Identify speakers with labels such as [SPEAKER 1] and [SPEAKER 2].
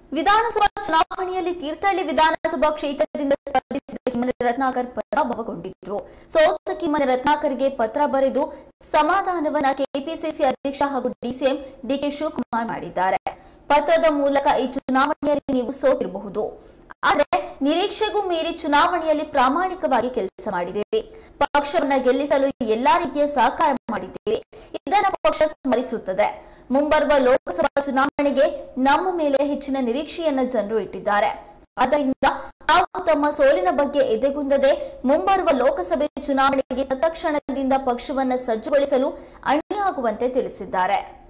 [SPEAKER 1] ವಿಧಾನಸಭಾ ಚುನಾವಣೆಯಲ್ಲಿ ತೀರ್ಥಹಳ್ಳಿ ವಿಧಾನಸಭಾ ಕ್ಷೇತ್ರದಿಂದ ಸ್ಪರ್ಧಿಸಿದ ಕಿಮ್ಮನೆ ರತ್ನಾಕರ್ ಪರಾಭವಗೊಂಡಿದ್ರು ಸೋತ ಕಿಮ್ಮನೆ ರತ್ನಾಕರ್ಗೆ ಪತ್ರ ಬರೆದು ಸಮಾಧಾನವನ್ನ ಕೆಪಿಸಿಸಿ ಅಧ್ಯಕ್ಷ ಹಾಗೂ ಡಿಸಿಎಂ ಡಿಕೆ ಶಿವಕುಮಾರ್ ಮಾಡಿದ್ದಾರೆ ಪತ್ರದ ಮೂಲಕ ಈ ಚುನಾವಣೆಯಲ್ಲಿ ನೀವು ಸೋತಿರಬಹುದು ಆದ್ರೆ ನಿರೀಕ್ಷೆಗೂ ಮೀರಿ ಚುನಾವಣೆಯಲ್ಲಿ ಪ್ರಾಮಾಣಿಕವಾಗಿ ಕೆಲಸ ಮಾಡಿದ್ದೀರಿ ಪಕ್ಷವನ್ನ ಗೆಲ್ಲಿಸಲು ಎಲ್ಲಾ ರೀತಿಯ ಸಹಕಾರ ಮಾಡಿದ್ದೀರಿ ಇದನ್ನ ಪಕ್ಷ ಸ್ಮರಿಸುತ್ತದೆ ಮುಂಬರುವ ಲೋಕಸಭಾ ಚುನಾವಣೆಗೆ ನಮ್ಮ ಮೇಲೆ ಹೆಚ್ಚಿನ ನಿರೀಕ್ಷೆಯನ್ನ ಜನರು ಇಟ್ಟಿದ್ದಾರೆ ಆದ್ದರಿಂದ ತಾವು ತಮ್ಮ ಸೋಲಿನ ಬಗ್ಗೆ ಎದೆಗುಂದದೆ ಮುಂಬರುವ ಲೋಕಸಭೆ ಚುನಾವಣೆಗೆ ತತ್ಕ್ಷಣದಿಂದ ಪಕ್ಷವನ್ನ ಸಜ್ಜುಗೊಳಿಸಲು ಅಣಿಯಾಗುವಂತೆ ತಿಳಿಸಿದ್ದಾರೆ